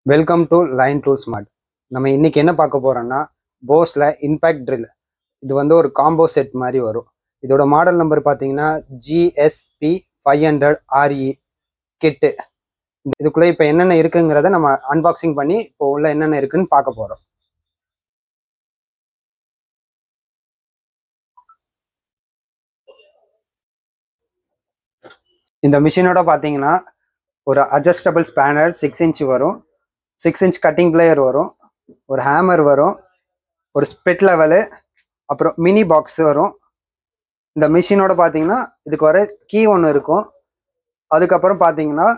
welcome to line tool smart நம்ம இன்னைக்கு என்ன பார்க்க போறோம்னா போஸ்ல இம்பேக்ட் ட்ரில் இது வந்து ஒரு காம்போ செட் மாதிரி வரும் இதோட மாடல் நம்பர் பார்த்தீங்கன்னா GSB five hundred RE kit இதுக்குள்ள இப்போ என்னென்ன இருக்குங்கிறத நம்ம அன்பாக்சிங் பண்ணி இப்போ உள்ள என்னென்ன இருக்குன்னு பார்க்க போறோம் இந்த மிஷினோட பார்த்தீங்கன்னா ஒரு அட்ஜஸ்டபிள் ஸ்பேனர் சிக்ஸ் இன்ச் வரும் சிக்ஸ் இன்ச் கட்டிங் பிளேயர் வரும் ஒரு ஹேமர் வரும் ஒரு ஸ்பிட் லெவலு அப்புறம் மினி பாக்ஸ் வரும் இந்த மிஷினோட பார்த்தீங்கன்னா இதுக்கு வர கீ ஒன்று இருக்கும் அதுக்கப்புறம் பார்த்தீங்கன்னா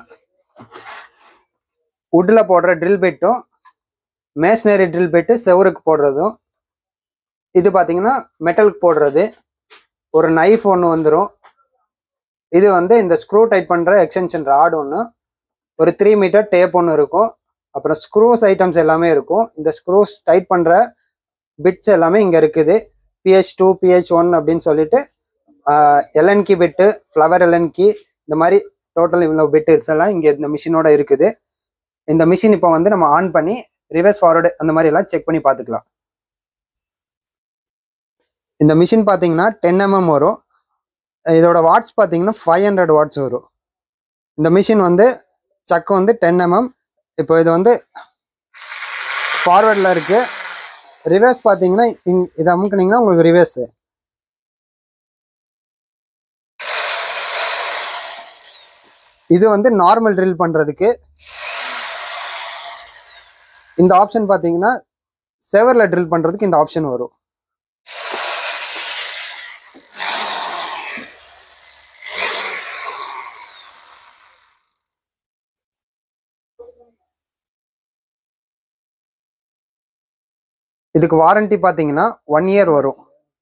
உட்டில் போடுற ட்ரில் பெட்டும் மேஷ்னரி ட்ரில் பெட்டு செவருக்கு போடுறதும் இது பார்த்தீங்கன்னா மெட்டலுக்கு போடுறது ஒரு நைஃப் ஒன்று வந்துடும் இது வந்து இந்த ஸ்க்ரூ டைட் பண்ணுற எக்ஸ்டென்ஷன் ராட் ஒன்று ஒரு த்ரீ மீட்டர் டேப் ஒன்று இருக்கும் அப்புறம் ஸ்க்ரூஸ் ஐட்டம்ஸ் எல்லாமே இருக்கும் இந்த ஸ்க்ரூஸ் டைட் பண்ணுற பிட்ஸ் எல்லாமே இங்கே இருக்குது பிஹெச் டூ பிஹெச் ஒன் அப்படின்னு சொல்லிட்டு எல்என்கி பிட்டு ஃப்ளவர் எல்என்கி இந்த மாதிரி டோட்டல் இவ்வளோ பிட்ஸ் எல்லாம் இங்கே இந்த மிஷினோட இருக்குது இந்த மிஷின் இப்போ வந்து நம்ம ஆன் பண்ணி ரிவர்ஸ் ஃபார்வர்டு அந்த மாதிரி எல்லாம் செக் பண்ணி பார்த்துக்கலாம் இந்த மிஷின் பார்த்தீங்கன்னா டென் எம்எம் வரும் இதோட வாட்ஸ் பார்த்தீங்கன்னா ஃபைவ் ஹண்ட்ரட் வாட்ஸ் வரும் இந்த மிஷின் வந்து சக்கு வந்து டென் எம்எம் இப்போ இது வந்து ஃபார்வர்டில் இருக்கு ரிவர்ஸ் பார்த்தீங்கன்னா இங் இதை அமுக்குனீங்கன்னா உங்களுக்கு ரிவர்ஸ் இது வந்து நார்மல் ட்ரில் பண்ணுறதுக்கு இந்த ஆப்ஷன் பார்த்தீங்கன்னா செவரில் ட்ரில் பண்ணுறதுக்கு இந்த ஆப்ஷன் வரும் இதுக்கு வாரண்டி பார்த்தீங்கன்னா ஒன் இயர் வரும்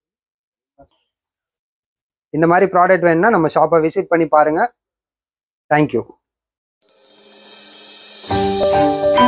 இந்த மாதிரி ப்ராடக்ட் வேணும்னா நம்ம ஷாப்பை விசிட் பண்ணி பாருங்க தேங்க்யூ